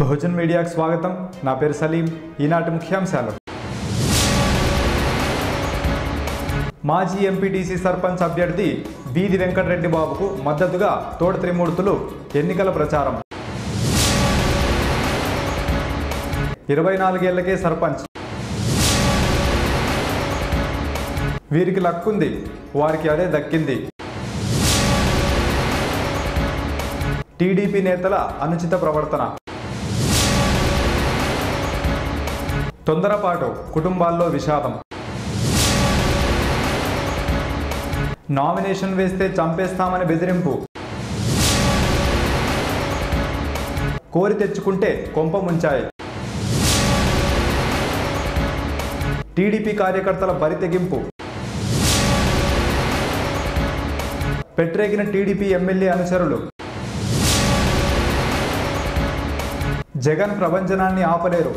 బహుజన్ మీడియాకు స్వాగతం నా పేరు సలీం ఈనాటి ముఖ్యాంశాలు మాజీ ఎంపీటీసీ సర్పంచ్ అభ్యర్థి వీధి వెంకటరెడ్డి బాబుకు మద్దతుగా తోట త్రిమూర్తులు ఎన్నికల ప్రచారం ఇరవై నాలుగేళ్లకే సర్పంచ్ వీరికి లక్కుంది వారికి అదే దక్కింది టీడీపీ నేతల అనుచిత ప్రవర్తన తొందరపాటు కుటుంబాల్లో విషాదం నామినేషన్ వేస్తే చంపేస్తామని బెదిరింపు కోరి తెచ్చుకుంటే కొంప ముంచాయి టీడీపీ కార్యకర్తల బరి తెగింపు పెట్టరేగిన టీడీపీ ఎమ్మెల్యే అనుచరులు జగన్ ప్రభంజనాన్ని ఆపలేరు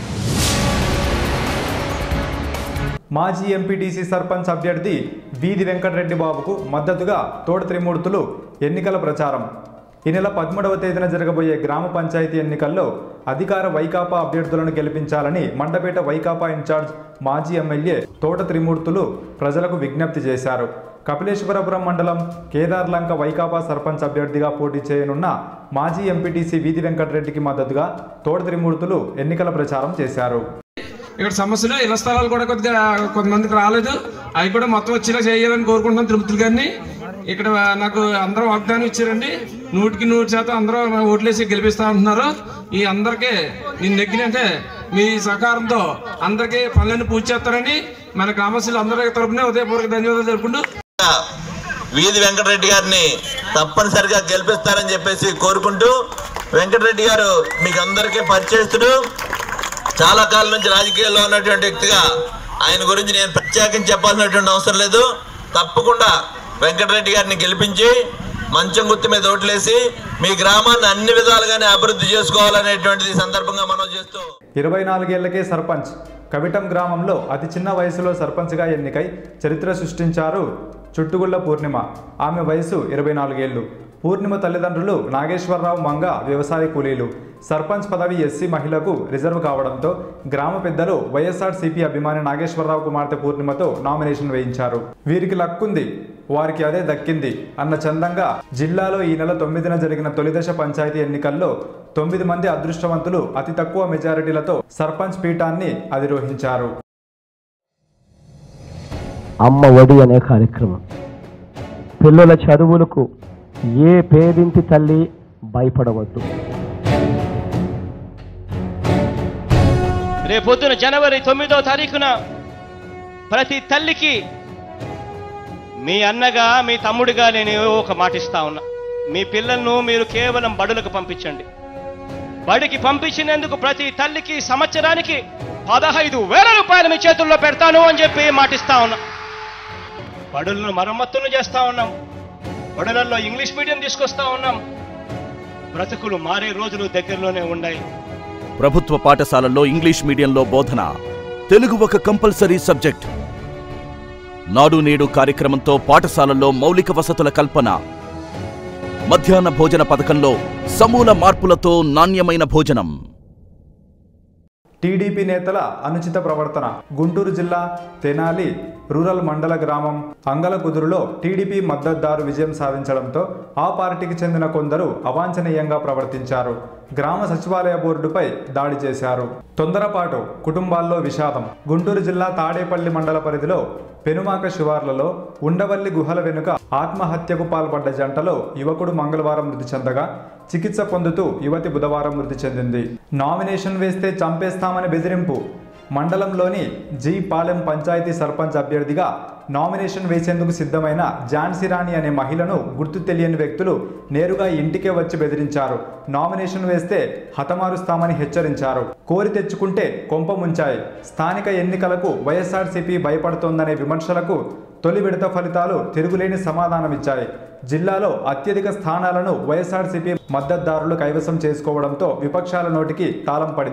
మాజీ ఎంపీటీసీ సర్పంచ్ అభ్యర్థి వీధి వెంకటరెడ్డి బాబుకు మద్దతుగా తోట త్రిమూర్తులు ఎన్నికల ప్రచారం ఈ నెల పదమూడవ తేదీన జరగబోయే గ్రామ పంచాయతీ ఎన్నికల్లో అధికార వైకాపా అభ్యర్థులను గెలిపించాలని మండపేట వైకాపా ఇన్ఛార్జ్ మాజీ ఎమ్మెల్యే తోట త్రిమూర్తులు ప్రజలకు విజ్ఞప్తి చేశారు కపిలేశ్వరపురం మండలం కేదార్లంక వైకాపా సర్పంచ్ అభ్యర్థిగా పోటీ చేయనున్న మాజీ ఎంపీటీసీ వీధి వెంకటరెడ్డికి మద్దతుగా తోట త్రిమూర్తులు ఎన్నికల ప్రచారం చేశారు ఇక్కడ సమస్యలు ఇళ్ల స్థలాలు కూడా కొద్దిగా కొంతమందికి రాలేదు అవి కూడా మొత్తం వచ్చేలా చేయాలని కోరుకుంటున్నాం తిరుపతి గారిని ఇక్కడ నాకు అందరూ వాగ్దానం ఇచ్చారండి నూటికి నూరు శాతం అందరూ ఓట్లేసి గెలిపిస్తా ఉంటున్నారు ఈ అందరికీ నేను నెగ్గినంటే మీ సహకారంతో అందరికీ పనులన్నీ పూర్తి చేస్తారని మన గ్రామస్తులు అందరి తరపున ఉదయపూర్వక ధన్యవాదాలు తెలుపుకుంటూ వీధి వెంకటరెడ్డి గారిని తప్పనిసరిగా గెలిపిస్తారని చెప్పేసి కోరుకుంటూ వెంకటరెడ్డి గారు మీకు అందరికీ పరిచయస్తుడు చాలా కాలం నుంచి రాజకీయాల్లో ఉన్నటువంటి వ్యక్తిగా ఆయన గురించి నేను ప్రత్యేకించి చెప్పాల్సినటువంటి అవసరం లేదు తప్పకుండా వెంకటరెడ్డి గారిని గెలిపించి మంచం గుర్తు మీద ఓట్లేసి మీ గ్రామాన్ని అన్ని విధాలుగానే అభివృద్ధి చేసుకోవాలనేటువంటిది ఈ సందర్భంగా మనం చేస్తూ ఇరవై నాలుగేళ్లకే సర్పంచ్ కవిటం గ్రామంలో అతి చిన్న వయసులో సర్పంచ్గా ఎన్నికై చరిత్ర సృష్టించారు చుట్టుగుళ్ల పూర్ణిమ ఆమె వయసు ఇరవై నాలుగేళ్లు పూర్ణిమ తల్లిదండ్రులు నాగేశ్వరరావు మంగ వ్యవసాయ కూలీలు సర్పంచ్ పదవి ఎస్సీ మహిళకు రిజర్వ్ కావడంతో గ్రామ పెద్దలు వైఎస్ఆర్ సిపి అభిమాని నాగేశ్వరరావు కుమార్తె పూర్ణిమతో నామినేషన్ వేయించారు వీరికి లక్కుంది వారికి అదే దక్కింది అన్న చందంగా జిల్లాలో ఈ నెల తొమ్మిదిన జరిగిన తొలిదశ పంచాయతీ ఎన్నికల్లో తొమ్మిది మంది అదృష్టవంతులు అతి తక్కువ మెజారిటీలతో సర్పంచ్ పీఠాన్ని అధిరోహించారు అమ్మ ఒడి అనే కార్యక్రమం పిల్లల చదువులకు ఏ పేదింటి తల్లి భయపడవద్దు రేపొద్దున జనవరి తొమ్మిదో తారీఖున ప్రతి తల్లికి మీ అన్నగా మీ తమ్ముడిగా నేను ఏవో ఒక మాటిస్తా ఉన్నా మీ పిల్లలను మీరు కేవలం బడులకు పంపించండి బడికి పంపించినందుకు ప్రతి తల్లికి సంవత్సరానికి పదహైదు వేల రూపాయలు మీ చేతుల్లో పెడతాను అని చెప్పి మాటిస్తా ఉన్నా బడులను మరమ్మతులు చేస్తా ఉన్నాం బడులలో ఇంగ్లీష్ మీడియం తీసుకొస్తా ఉన్నాం బ్రతుకులు మారే రోజులు దగ్గరలోనే ఉన్నాయి ప్రభుత్వ పాఠశాలల్లో ఇంగ్లీష్ మీడియంలో బోధన తెలుగు ఒక కంపల్సరీ సబ్జెక్ట్ నాడు నేడు కార్యక్రమంతో పాఠశాలల్లో మౌలిక వసతుల కల్పన మధ్యాహ్న భోజన పథకంలో సమూల మార్పులతో నాణ్యమైన భోజనం టీడీపీ నేతల అనుచిత ప్రవర్తన గుంటూరు జిల్లా తెనాలి రూరల్ మండల గ్రామం అంగలకుదురులో టీడీపీ మద్దతుదారు విజయం సాధించడంతో ఆ పార్టీకి చెందిన కొందరు అవాంఛనీయంగా ప్రవర్తించారు గ్రామ సచివాలయ బోర్డుపై దాడి చేశారు తొందరపాటు కుటుంబాల్లో విషాదం గుంటూరు జిల్లా తాడేపల్లి మండల పరిధిలో పెనుమాక శివార్లలో ఉండవల్లి గుహల వెనుక ఆత్మహత్యకు పాల్పడ్డ జంటలో యువకుడు మంగళవారం మృతి చెందగా చికిత్స పొందుతూ యువతి బుధవారం మృతి చెందింది నామినేషన్ వేస్తే చంపేస్తామని బెదిరింపు మండలంలోని జీ పాలెం పంచాయతీ సర్పంచ్ అభ్యర్థిగా నామినేషన్ వేసేందుకు సిద్ధమైన ఝాన్సీ రాణి అనే మహిళను గుర్తు తెలియని వ్యక్తులు నేరుగా ఇంటికే వచ్చి బెదిరించారు నామినేషన్ వేస్తే హతమారుస్తామని హెచ్చరించారు కోరి తెచ్చుకుంటే కొంప ముంచాయి స్థానిక ఎన్నికలకు వైఎస్ఆర్సీపీ భయపడుతోందనే విమర్శలకు తొలి విడత ఫలితాలు తిరుగులేని సమాధానమిచ్చాయి జిల్లాలో అత్యధిక స్థానాలను వైఎస్ఆర్సీపీ మద్దతుదారులు కైవసం చేసుకోవడంతో విపక్షాల నోటికి తాళం పడింది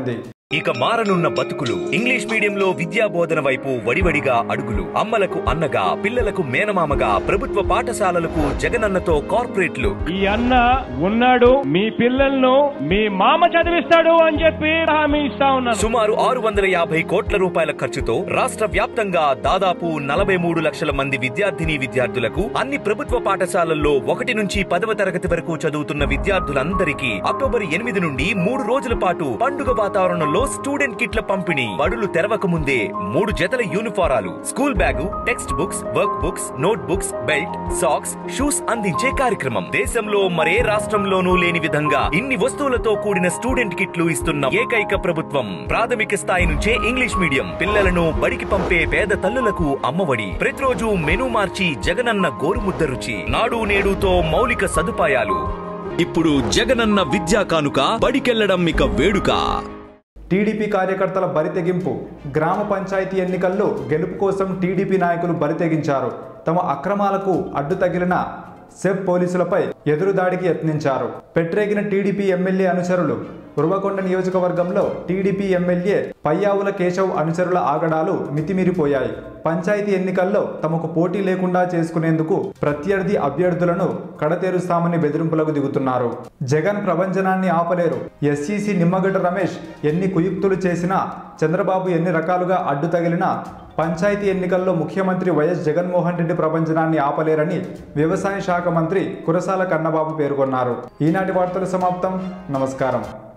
ఇక మారనున్న బతుకులు ఇంగ్లీష్ మీడియంలో విద్యా బోధన వైపు వడివడిగా అడుగులు అమ్మలకు అన్నగా పిల్లలకు మేనమామగా ప్రభుత్వ పాఠశాలలకు జగనన్నతో కార్పొరేట్లు ఈ అన్న ఉన్నాడు మీ పిల్లలను మీ మామ చదివిస్తాడు అని చెప్పి హామీ ఇస్తా ఉన్నాను సుమారు ఆరు వందల యాభై కోట్ల రూపాయల ఖర్చుతో రాష్ట్ర వ్యాప్తంగా దాదాపు నలభై మూడు లక్షల మంది విద్యార్థిని విద్యార్థులకు అన్ని ప్రభుత్వ పాఠశాలల్లో ఒకటి నుంచి పదవ తరగతి వరకు చదువుతున్న విద్యార్థులందరికీ అక్టోబర్ ఎనిమిది నుండి మూడు రోజుల పాటు పండుగ వాతావరణంలో స్టూడెంట్ కిట్ల పంపిణీ బడులు తెరవక ముందే మూడు జతల యూనిఫారాలు school bag text books work books note books belt socks shoes అందించే కార్యక్రమం దేశంలో మరే రాష్ట్రంలోనూ లేని విధంగా ఇన్ని వస్తువులతో కూడిన స్టూడెంట్ కిట్లు ఇస్తున్న ఏకైక ప్రభుత్వం ప్రాథమిక స్థాయి నుంచే ఇంగ్లీష్ మీడియం పిల్లలను బడికి పంపే పేద తల్లులకు అమ్మఒడి ప్రతిరోజు మెనూ మార్చి జగనన్న గోరుముద్ద రుచి నాడు నేడుతో మౌలిక సదుపాయాలు ఇప్పుడు జగనన్న విద్యా కానుక బడికెళ్లడం ఇక వేడుక టీడీపీ కార్యకర్తల బరితెగింపు గ్రామ పంచాయతీ ఎన్నికల్లో గెలుపు కోసం టీడీపీ నాయకులు బరితెగించారు తమ అక్రమాలకు అడ్డు తగిలిన సెబ్ పోలీసులపై ఎదురుదాడికి యత్నించారు పెట్టరేగిన టీడీపీ ఎమ్మెల్యే అనుచరులు ఉరవకొండ నియోజకవర్గంలో టీడీపీ ఎమ్మెల్యే పయ్యావుల కేశవ్ అనుచరుల ఆగడాలు మితిమీరిపోయాయి పంచాయతీ ఎన్నికల్లో తమకు పోటీ లేకుండా చేసుకునేందుకు ప్రత్యర్థి అభ్యర్థులను కడతేరుస్తామని బెదిరింపులకు దిగుతున్నారు జగన్ ప్రభంజనాన్ని ఆపలేరు ఎస్సీసీ నిమ్మగడ్డ రమేష్ ఎన్ని కుయుక్తులు చేసినా చంద్రబాబు ఎన్ని రకాలుగా అడ్డు తగిలినా పంచాయతీ ఎన్నికల్లో ముఖ్యమంత్రి వైఎస్ జగన్మోహన్ రెడ్డి ప్రభంజనాన్ని ఆపలేరని వ్యవసాయ శాఖ మంత్రి కురసాల కన్నబాబు పేర్కొన్నారు ఈనాటి వార్తలు సమాప్తం నమస్కారం